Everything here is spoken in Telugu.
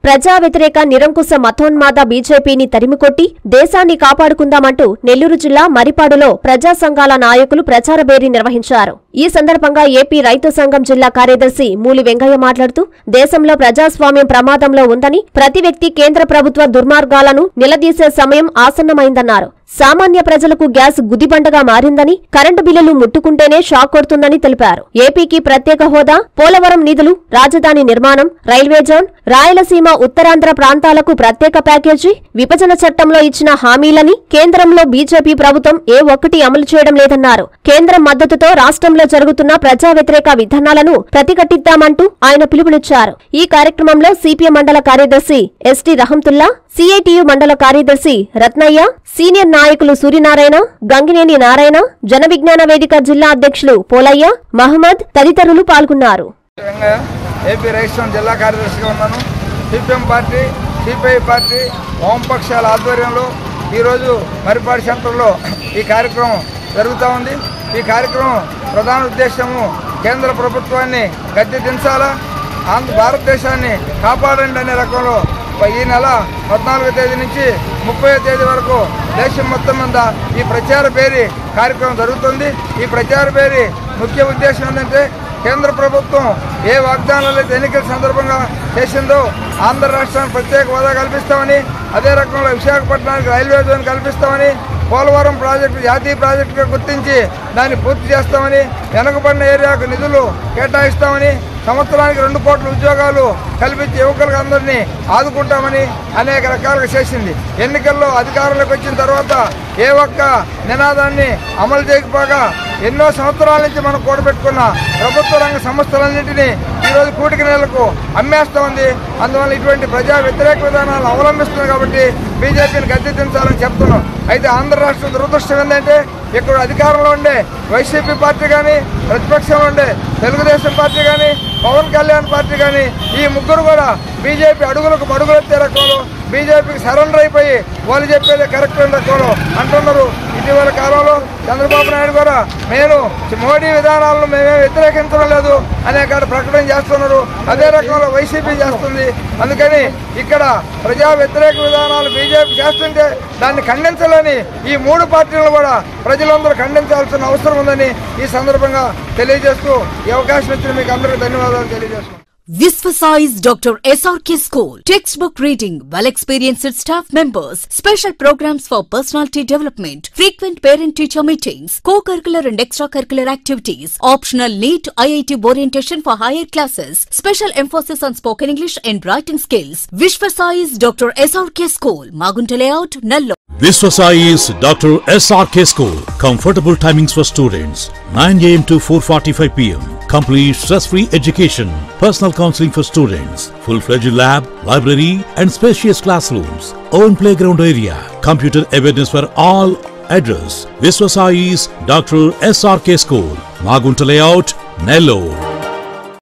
ప్రజా వ్యతిరేక నిరంకుశ మతోన్మాద బీజేపీని తరిమికొట్టి దేశాన్ని కాపాడుకుందామంటూ నెల్లూరు జిల్లా మరిపాడులో ప్రజా సంఘాల నాయకులు ప్రచార బేరీ నిర్వహించారు ఈ సందర్భంగా ఏపీ రైతు సంఘం జిల్లా కార్యదర్శి మూలి వెంగయ్య మాట్లాడుతూ దేశంలో ప్రజాస్వామ్యం ప్రమాదంలో ఉందని ప్రతి వ్యక్తి కేంద్ర ప్రభుత్వ దుర్మార్గాలను నిలదీసే సమయం ఆసన్నమైందన్నారు సామాన్య ప్రజలకు గ్యాస్ గుదిబండగా మారిందని కరెంటు బిల్లులు ముట్టుకుంటేనే షాక్ కొడుతుందని తెలిపారు ఏపీకి ప్రత్యేక హోదా పోలవరం నిధులు రాజధాని నిర్మాణం రైల్వే జోన్ రాయలసీమ ఉత్తరాంధ్ర ప్రాంతాలకు ప్రత్యేక ప్యాకేజీ విభజన చట్టంలో ఇచ్చిన హామీలని కేంద్రంలో బీజేపీ ప్రభుత్వం ఏ ఒక్కటి అమలు చేయడం లేదన్నారు కేంద్రం మద్దతుతో రాష్ట్రంలో జరుగుతున్న ప్రజా వ్యతిరేక విధానాలను ప్రతిఘటిద్దామంటూ ఆయన పిలుపునిచ్చారు ఈ కార్యక్రమంలో సిపిఎం మండల కార్యదర్శి ఎస్టీ రహంతుల్లా సిఐటియు మండల కార్యదర్శి రత్నయ్య సీనియర్ నాయకులు సూర్యనారాయణ గంగినేని నారాయణ జన విజ్ఞాన వేదిక జిల్లా అధ్యక్షులు పోలయ్య మహమ్మద్ తదితరులు పాల్గొన్నారు విధంగా ఏపీ రైతుసం జిల్లా కార్యదర్శిగా ఉన్నాను సిపిఎం పార్టీ సిపిఐ పార్టీ వామపక్షాల ఆధ్వర్యంలో ఈరోజు మరిపాడు సెంటర్లో ఈ కార్యక్రమం జరుగుతూ ఉంది ఈ కార్యక్రమం ప్రధాన ఉద్దేశము కేంద్ర ప్రభుత్వాన్ని గద్దె దించాలా ఆంధ్ర భారతదేశాన్ని కాపాడండి అనే రకంలో ఈ నెల పద్నాలుగో తేదీ నుంచి ముప్పై తేదీ వరకు దేశం మొత్తం మీద ఈ ప్రచార పేరీ కార్యక్రమం జరుగుతుంది ఈ ప్రచార పేరీ ముఖ్య ఉద్దేశం ఏంటంటే కేంద్ర ప్రభుత్వం ఏ వాగ్దానాలు అయితే ఎన్నికల సందర్భంగా చేసిందో ఆంధ్ర రాష్ట్రానికి ప్రత్యేక హోదా కల్పిస్తామని అదే రకంలో విశాఖపట్నానికి రైల్వే జోన్ కల్పిస్తామని పోలవరం ప్రాజెక్టు జాతీయ ప్రాజెక్టుగా గుర్తించి దాన్ని పూర్తి చేస్తామని వెనుకబడిన ఏరియాకు నిధులు కేటాయిస్తామని సంవత్సరానికి రెండు కోట్ల ఉద్యోగాలు కల్పించి యువకులకు అందరినీ ఆదుకుంటామని అనేక రకాలుగా చేసింది ఎన్నికల్లో అధికారంలోకి వచ్చిన తర్వాత ఏ ఒక్క నినాదాన్ని అమలు చేయకపోగా ఎన్నో సంవత్సరాల నుంచి మనం కూడబెట్టుకున్న ప్రభుత్వ రంగ సంస్థలన్నింటినీ ఈరోజు కూటికి నెలకు అమ్మేస్తా ఉంది అందువల్ల ఇటువంటి ప్రజా వ్యతిరేక విధానాలు అవలంబిస్తుంది కాబట్టి బీజేపీని గద్దెదించాలని చెప్తున్నాం అయితే ఆంధ్ర రాష్ట్ర దురదృష్టం ఏంటంటే ఇక్కడ అధికారంలో ఉండే వైసీపీ పార్టీ కానీ ప్రతిపక్షంలో ఉండే తెలుగుదేశం పార్టీ కానీ పవన్ కళ్యాణ్ పార్టీ కానీ ఈ ముగ్గురు కూడా బీజేపీ అడుగులకు మడుగులెత్తే రకంలో బీజేపీకి సరెండర్ అయిపోయి వాళ్ళు చెప్పేది కరెక్ట్ అనే రకంలో అంటున్నారు ఇటీవల కాలంలో చంద్రబాబు నాయుడు కూడా నేను మోడీ విధానాలను మేమే వ్యతిరేకించడం లేదు అనే కాడ ప్రకటన చేస్తున్నారు అదే రకంలో వైసీపీ చేస్తుంది అందుకని ఇక్కడ ప్రజా వ్యతిరేక విధానాలు బీజేపీ చేస్తుంటే దాన్ని ఖండించాలని ఈ మూడు పార్టీలను కూడా ప్రజలందరూ ఖండించాల్సిన అవసరం ఉందని ఈ సందర్భంగా తెలియజేస్తూ ఈ అవకాశం ఇచ్చిన మీకు అందరికీ ధన్యవాదాలు తెలియజేస్తున్నాను Visvasize Dr. SRK School. Textbook reading, well experienced staff members, special programs for personality development, frequent parent teacher meetings, co curricular and extracurricular activities, optional NEET IIT orientation for higher classes, special emphasis on spoken English and writing skills. Visvasize Dr. SRK School, Magunta Layout, Nallo. Viswasai is Dr. SRK School. Comfortable timings for students 9 am to 4:45 pm. Complete stress-free education. Personal counseling for students. Full-fledged lab, library, and spacious classrooms. Own playground area. Computer awareness for all. Address: Viswasai is Dr. SRK School. Magunta Layout, Nellore.